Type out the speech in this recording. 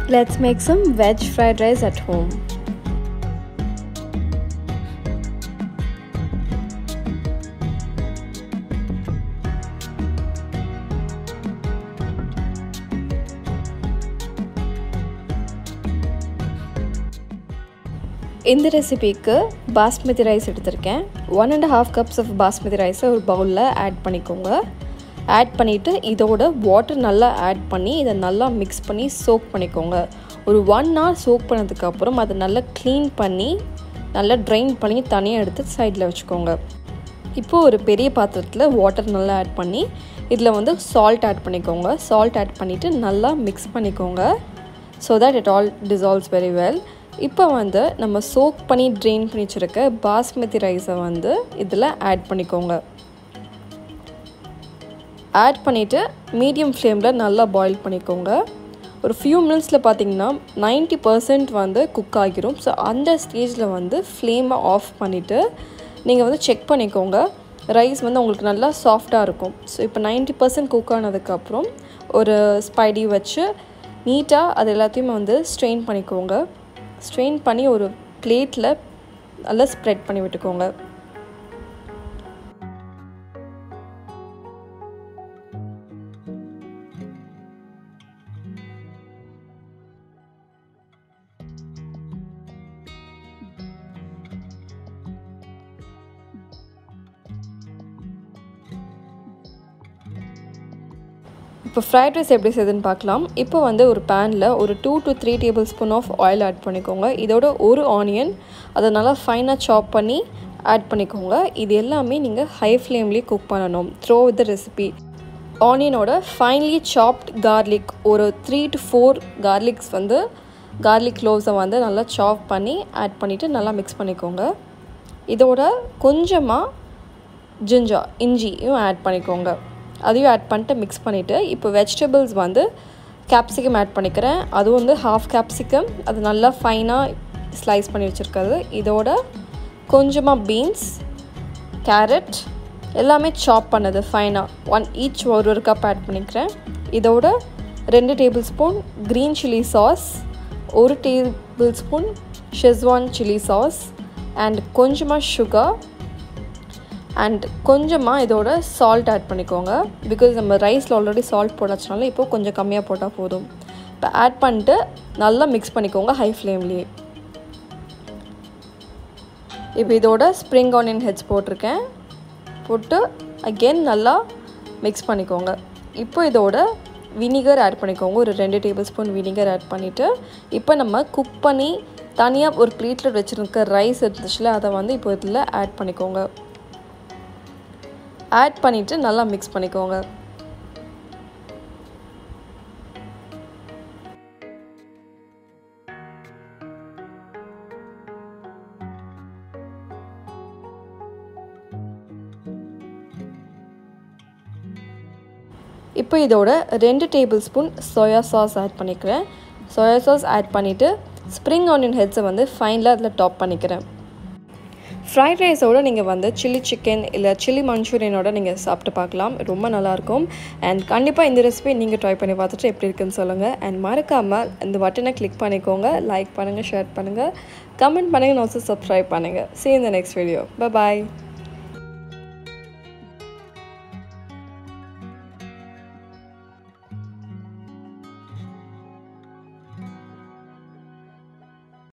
Let's make some veg fried rice at home. இந்த ரெசிபிக்கு basmati rice எடுத்திருக்கேன் one and half cups of basmati ரைஸை ஒரு பவுலில் ஆட் பண்ணிக்கோங்க ஆட் பண்ணிவிட்டு இதோட வாட்டர் நல்லா ஆட் பண்ணி இதை நல்லா மிக்ஸ் பண்ணி சோக் பண்ணிக்கோங்க ஒரு ஒன் ஹவர் சோக் பண்ணதுக்கப்புறம் அதை நல்லா க்ளீன் பண்ணி நல்லா ட்ரைன் பண்ணி தனியாக எடுத்து சைடில் வச்சுக்கோங்க இப்போது ஒரு பெரிய பாத்திரத்தில் வாட்டர் நல்லா ஆட் பண்ணி இதில் வந்து சால்ட் ஆட் பண்ணிக்கோங்க சால்ட் ஆட் பண்ணிவிட்டு நல்லா மிக்ஸ் பண்ணிக்கோங்க so that it all dissolves very well இப்போ வந்து நம்ம சோக் பண்ணி ட்ரெயின் பண்ணி வச்சுருக்க பாஸ்மதி ரைஸை வந்து இதில் ஆட் பண்ணிக்கோங்க ஆட் பண்ணிவிட்டு மீடியம் ஃப்ளேமில் நல்லா பாயில் பண்ணிக்கோங்க ஒரு ஃபியூ மினிட்ஸில் பார்த்தீங்கன்னா நைன்ட்டி பர்சன்ட் வந்து குக் ஆகிரும் ஸோ அந்த ஸ்டேஜில் வந்து ஃப்ளேமை ஆஃப் பண்ணிவிட்டு நீங்கள் வந்து செக் பண்ணிக்கோங்க ரைஸ் வந்து உங்களுக்கு நல்லா சாஃப்டாக இருக்கும் ஸோ இப்போ நைன்ட்டி பர்சன்ட் குக் ஆனதுக்கப்புறம் ஒரு ஸ்பைடி வச்சு நீட்டாக அது எல்லாத்தையுமே வந்து ஸ்ட்ரெயின் பண்ணிக்கோங்க ஸ்ட்ரெயின் பண்ணி ஒரு பிளேட்டில் நல்லா ஸ்ப்ரெட் பண்ணி விட்டுக்கோங்க இப்போ ஃப்ரைட் ரைஸ் எப்படி செய்யுதுன்னு பார்க்கலாம் இப்போ வந்து ஒரு பேனில் ஒரு two to three tablespoon of oil add பண்ணிக்கோங்க இதோட ஒரு ஆனியன் அதை நல்லா ஃபைனாக சாப் பண்ணி ஆட் பண்ணிக்கோங்க இது எல்லாமே நீங்கள் ஹை ஃப்ளேம்லேயே குக் பண்ணணும் த்ரோ வித் த ரெசிபி ஆனியனோட ஃபைன்லி சாப்ட் கார்லிக் ஒரு த்ரீ டு ஃபோர் கார்லிக்ஸ் வந்து கார்லிக் க்ளோவ்ஸை வந்து நல்லா சாப் பண்ணி ஆட் பண்ணிவிட்டு நல்லா மிக்ஸ் பண்ணிக்கோங்க இதோட கொஞ்சமாக ஜிஞ்சா இஞ்சியும் ஆட் பண்ணிக்கோங்க அதையும் ஆட் பண்ணிட்டு மிக்ஸ் பண்ணிவிட்டு இப்போ வெஜிடபிள்ஸ் வந்து கேப்சிகம் ஆட் பண்ணிக்கிறேன் அதுவும் வந்து ஹாஃப் கேப்சிகம் அது நல்லா ஃபைனாக ஸ்லைஸ் பண்ணி வச்சுருக்கிறது இதோட கொஞ்சமாக பீன்ஸ் கேரட் எல்லாமே சாப் பண்ணது ஃபைனாக ஒன் ஈச் ஒரு ஒரு கப் ஆட் பண்ணிக்கிறேன் இதோட ரெண்டு tablespoon green chilli sauce ஒரு tablespoon Schezwan chilli sauce and கொஞ்சமாக சுகர் அண்ட் கொஞ்சமாக இதோட சால்ட் ஆட் பண்ணிக்கோங்க பிகாஸ் நம்ம ரைஸில் ஆல்ரெடி சால்ட் போடாச்சுனால இப்போது கொஞ்சம் கம்மியாக போட்டால் போதும் இப்போ ஆட் பண்ணிட்டு நல்லா மிக்ஸ் பண்ணிக்கோங்க ஹை ஃப்ளேம்லேயே இப்போ இதோட ஸ்ப்ரிங் ஆனியன் ஹெட்ஸ் போட்டிருக்கேன் போட்டு அகெயின் நல்லா மிக்ஸ் பண்ணிக்கோங்க இப்போ இதோட வினிகர் ஆட் பண்ணிக்கோங்க ஒரு ரெண்டு டேபிள் ஸ்பூன் வினிகர் ஆட் பண்ணிவிட்டு இப்போ நம்ம குக் பண்ணி தனியாக ஒரு பிளேட்டில் வச்சுருக்க ரைஸ் இருந்துச்சுல அதை வந்து இப்போ இதில் ஆட் பண்ணிக்கோங்க ஆட் பண்ணிவிட்டு நல்லா மிக்ஸ் பண்ணிக்கோங்க இப்போ இதோட ரெண்டு tablespoon soya sauce add பண்ணிக்கிறேன் சோயா சாஸ் ஆட் பண்ணிவிட்டு ஸ்ப்ரிங் ஆனியன் ஹெட்ஸை வந்து ஃபைனலாக அதில் டாப் பண்ணிக்கிறேன் ஃப்ரைட் ரைஸோடு நீங்கள் வந்து சில்லி சிக்கன் இல்லை சில்லி மஞ்சூரியனோட நீங்கள் சாப்பிட்டு பார்க்கலாம் ரொம்ப நல்லாயிருக்கும் அண்ட் கண்டிப்பாக இந்த ரெசிபி நீங்கள் ட்ரை பண்ணி பார்த்துட்டு எப்படி இருக்குன்னு சொல்லுங்கள் அண்ட் மறக்காமல் இந்த பட்டனை கிளிக் பண்ணிக்கோங்க லைக் பண்ணுங்கள் ஷேர் பண்ணுங்கள் கமெண்ட் பண்ணுங்கள் ஆல்சோ சப்ஸ்கிரைப் பண்ணுங்கள் see you in the next video bye bye